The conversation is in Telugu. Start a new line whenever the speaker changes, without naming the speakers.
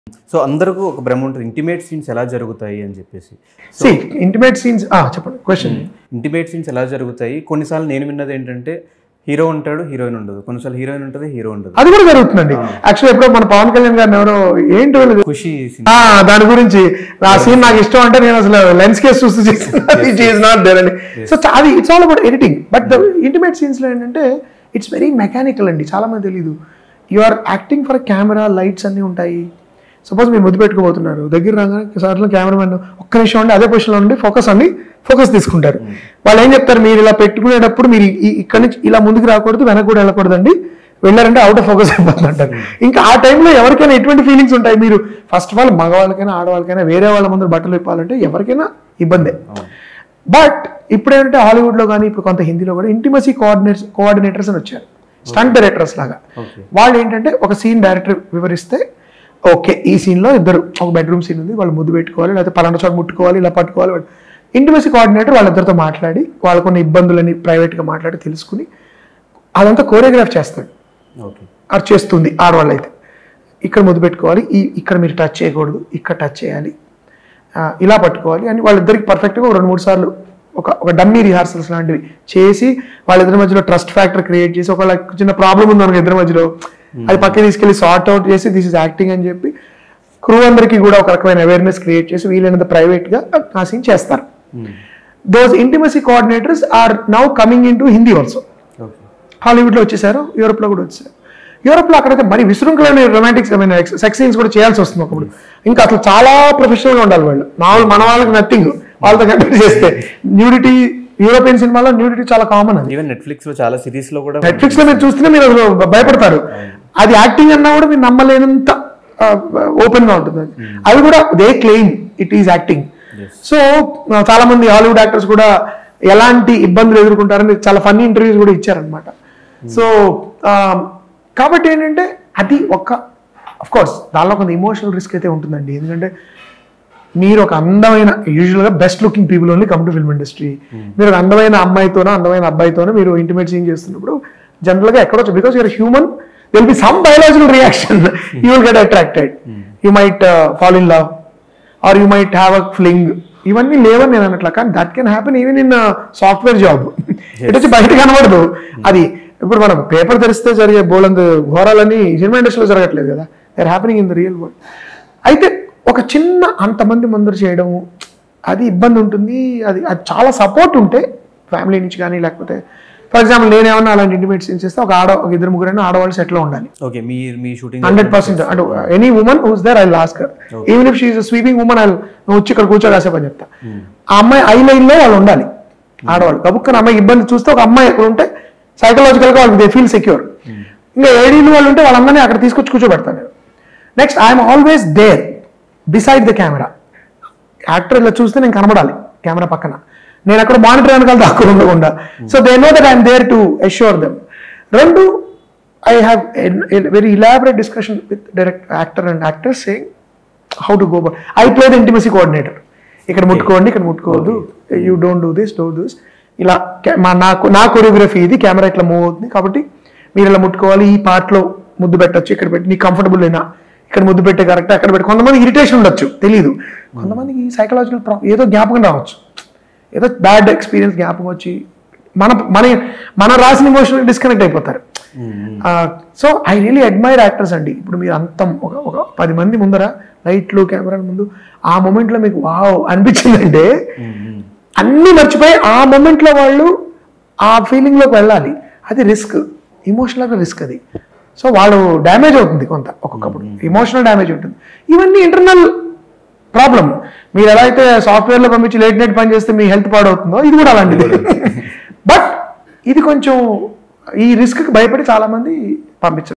సో అందరికీ ఒక భ్రమ ఉంటుంది ఇంటిమేట్ సీన్స్ ఎలా జరుగుతాయి అని చెప్పేసి
సి ఇంటిమేట్ సీన్స్ చెప్పండి క్వశ్చన్
ఇంటిమేట్ సీన్స్ ఎలా జరుగుతాయి కొన్నిసార్లు నేను విన్నది ఏంటంటే హీరో ఉంటాడు హీరోయిన్ ఉండదు కొన్నిసార్లు హీరోయిన్ ఉంటుంది హీరో ఉండదు ఉండదు
అది కూడా జరుగుతుందండి యాక్చువల్లీ ఎప్పుడో మన పవన్ కళ్యాణ్ గారిని ఎవరో ఏంటి వీళ్ళు
ఖుషి
ఆ, దాని గురించి ఆ సీన్ నాకు ఇష్టం అంటే నేను అసలు లెన్స్ కేస్ చూస్తూ చేసిన నాట్ దేర్ అండి సో అది it's all about editing but the intimate scenes లో ఏంటంటే ఇట్స్ వెరీ మెకానికల్ అండి చాలా మంది తెలియదు you are acting for camera lights అన్నీ ఉంటాయి సపోజ్ మీరు ముద్దు పెట్టుకోబోతున్నారు దగ్గర రాగానే సార్లు కెమెరామెన్ ఒక్క నిమిషం ఉండి అదే పొజిషన్లో ఉండి ఫోకస్ అండి ఫోకస్ తీసుకుంటారు వాళ్ళు ఏం చెప్తారు మీరు ఇలా పెట్టుకునేటప్పుడు మీరు ఈ- ఇక్కడ నుంచి ఇలా ముందుకు రాకూడదు వెనక కూడా వెళ్ళకూడదండి వెళ్ళారంటే అవుట్ ఆఫ్ ఫోకస్ అయిపోతుంది అంటారు ఇంకా ఆ టైంలో ఎవరికైనా ఎటువంటి ఫీలింగ్స్ ఉంటాయి మీరు ఫస్ట్ ఆఫ్ ఆల్ మగవాళ్ళకైనా ఆడవాళ్ళకైనా వేరే వాళ్ళ ముందు బట్టలు ఇప్పాలంటే ఎవరికైనా ఇబ్బందే బట్ ఇప్పుడు ఏంటంటే హాలీవుడ్లో కానీ ఇప్పుడు కొంత హిందీలో కూడా ఇంటిమసీ కోఆర్డినేట్స్ కోఆర్డినేటర్స్ అని వచ్చారు స్టంట్ డైరెక్టర్స్ లాగా
ఓకే
వాళ్ళు ఏంటంటే ఒక సీన్ డైరెక్టర్ వివరిస్తే ఓకే ఈ సీన్లో ఇద్దరు ఒక బెడ్రూమ్ సీన్ ఉంది వాళ్ళు ముద్దు పెట్టుకోవాలి లేకపోతే పలానా చోట ముట్టుకోవాలి ఇలా పట్టుకోవాలి ఇంటిమసీ కోఆర్డినేటర్ వాళ్ళిద్దరితో మాట్లాడి వాళ్ళకున్న ఇబ్బందులని ప్రైవేట్గా మాట్లాడి తెలుసుకుని అదంతా కోరియోగ్రాఫ్ చేస్తాడు
ఓకే
అది చేస్తుంది ఆడవాళ్ళు అయితే ఇక్కడ ముద్దు పెట్టుకోవాలి ఈ ఇక్కడ మీరు టచ్ చేయకూడదు ఇక్కడ టచ్ చేయాలి ఆ, ఇలా పట్టుకోవాలి అని వాళ్ళిద్దరికి పర్ఫెక్ట్గా రెండు మూడు సార్లు ఒక ఒక డమ్మీ రిహార్సల్స్ లాంటివి చేసి వాళ్ళిద్దరి మధ్యలో ట్రస్ట్ ఫ్యాక్టర్ క్రియేట్ చేసి ఒకవేళ చిన్న ప్రాబ్లం ఉంది మనకి ఇద్దరి మధ్యలో అది పక్కకి తీసుకెళ్లి సార్ట్ అవుట్ చేసి దిస్ ఇస్ యాక్టింగ్ అని చెప్పి క్రూ అందరికీ కూడా ఒక రకమైన అవేర్నెస్ క్రియేట్ చేసి వీలైనంత ప్రైవేట్గా ఆ సీన్ చేస్తారు those intimacy coordinators are now coming in to Hindi also
okay
హాలీవుడ్లో వచ్చేసారు యూరోప్లో కూడా వచ్చేసారు యూరోప్లో అక్కడైతే మరి విశృంఖలమైన రొమాంటిక్ సెక్స్ సీన్స్ కూడా చేయాల్సి వస్తుంది ఒకప్పుడు ఇంకా అసలు చాలా ప్రొఫెషనల్గా ఉండాలి వాళ్ళు మామూలు మన వాళ్ళకి నథింగ్ వాళ్ళతో కంపేర్ చేస్తే న్యూడిటీ యూరోపియన్ సినిమాలో న్యూడిటీ చాలా కామన్ అది
ఈవెన్ నెట్ఫ్లిక్స్ లో చాలా సిరీస్ లో కూడా
నెట్ఫ్లిక్స్ లో మీరు చూస్తేనే మీరు అసలు భయపడతారు అది యాక్టింగ్ అన్నా కూడా మీరు నమ్మలేనంత ఓపెన్ గా ఉంటుంది అది. అది కూడా they claim it is acting
Yes.
So చాలా మంది హాలీవుడ్ యాక్టర్స్ కూడా ఎలాంటి ఇబ్బందులు ఎదుర్కొంటారని చాలా ఫన్నీ ఇంటర్వ్యూస్ కూడా ఇచ్చారనమాట సో కాబట్టి ఏంటంటే అది ఒక అఫ్ కోర్స్ దానిలో కొంత ఇమోషనల్ రిస్క్ అయితే ఉంటుందండి ఎందుకంటే మీరు ఒక అందమైన యూజువల్గా best looking people only come to film industry మీరు ఒక అందమైన అమ్మాయితోనో అందమైన అబ్బాయితోనో మీరు ఇంటిమేట్ సీన్ చేస్తున్నప్పుడు జనరల్గా ఎక్కడో because your human will be some biological reaction you will get attracted you might fall in love or you might have a fling ఇవన్నీ లేవని నేను అన్నట్లా కానీ that can happen even in software job ఇటు వచ్చి బయట కనబడదు అది ఇప్పుడు మనం పేపర్ తెరిస్తే జరిగే బోలందు ఘోరాలన్నీ సినిమా ఇండస్ట్రీలో జరగట్లేదు కదా they happening in the real world అయితే ఒక చిన్న అంతమంది ముందర చేయడము అది ఇబ్బంది ఉంటుంది అది అది చాలా సపోర్ట్ ఉంటే ఫ్యామిలీ నుంచి కానీ లేకపోతే ఫర్ ఎగ్జాంపుల్ నేనేమన్నా అలాంటి ఇంటిమేట్ సీన్స్ చేస్తే ఒక ఆడ ఒక ఇద్దరు ముగ్గురైనా ఆడవాళ్ళు సెట్లో ఉండాలి
ఓకే మీ మీ షూటింగ్
హండ్రెడ్ పర్సెంట్ అంటే any women who's there I last కర్ even if she sweeping women I నువ్వు వచ్చి ఇక్కడ కూర్చో కాసేపని చెప్తా ఆ అమ్మాయి ఐ లైన్ లో వాళ్ళు ఉండాలి ఆడవాళ్ళు గబుక్కన అమ్మాయి ఇబ్బంది చూస్తే ఒక అమ్మాయి ఎక్కడ ఉంటే సైకలాజికల్ గా వాళ్ళకి దే ఫీల్ సెక్యూర్ ఇంకా ఏడీలు వాళ్ళు ఉంటే వాళ్ళందరినీ అక్కడ తీసుకొచ్చి కూర్చోబెడతాను నేను next I'm always there beside the camera actor ఇలా చూస్తే నేను కనబడాలి కెమెరా పక్కన నేను అక్కడ మానిటర్ వెనకాల దాక్కుని ఉండకుండా so they know that I'm there to assure them రెండు I have very elaborate discussion with direct actor and actor saying how to go I play the intimacy coordinator ఇక్కడ ముట్టుకోండి ఇక్కడ ముట్టుకోవద్దు you don't do this do this ఇలా ca- మా నాకు నా కొరియోగ్రఫీ ఇది కెమెరా ఇట్లా మూవ్ అవుతుంది కాబట్టి మీరు ఇలా ముట్టుకోవాలి ఈ పార్ట్లో ముద్దు పెట్టచ్చు ఇక్కడ పెట్టి నీకు కంఫర్టబుల్ అయినా ఇక్కడ ముద్దు పెట్టే కరెక్ట్ అక్కడ పెట్టి కొంతమంది ఇరిటేషన్ ఉండొచ్చు తెలియదు కొంతమందికి సైకలాజికల్ ప్రాబ్లం ఏదో జ్ఞాపకం రావచ్చు ఏదో బ్యాడ్ ఎక్స్పీరియన్స్ జ్ఞాపకం వచ్చి మన మన మన రాసిన ఇమోషన్ డిస్కనెక్ట్ అయిపోతారు so I really admire actors అండి ఇప్పుడు మీరు అంతం ఒక ఒక పది మంది ముందర లైట్లు కెమెరా ముందు ఆ మూమెంట్లో మీకు వావ్ అనిపించిందంటే అన్నీ మర్చిపోయి ఆ మూమెంట్లో వాళ్ళు ఆ ఫీలింగ్లోకి వెళ్ళాలి అది రిస్క్ ఇమోషనల్గా రిస్క్ అది సో వాళ్ళు డ్యామేజ్ అవుతుంది కొంత ఒక్కొక్కప్పుడు ఇమోషనల్ డ్యామేజ్ ఉంటుంది ఇవన్నీ ఇంటర్నల్ ప్రాబ్లం మీరు ఎలా అయితే సాఫ్ట్వేర్లో పంపించి లేట్ నైట్ పని చేస్తే మీ హెల్త్ పాడవుతుందో ఇది కూడా అలాంటిది బట్ ఇది కొంచెం ఈ రిస్క్కి భయపడి చాలామంది పంపించరు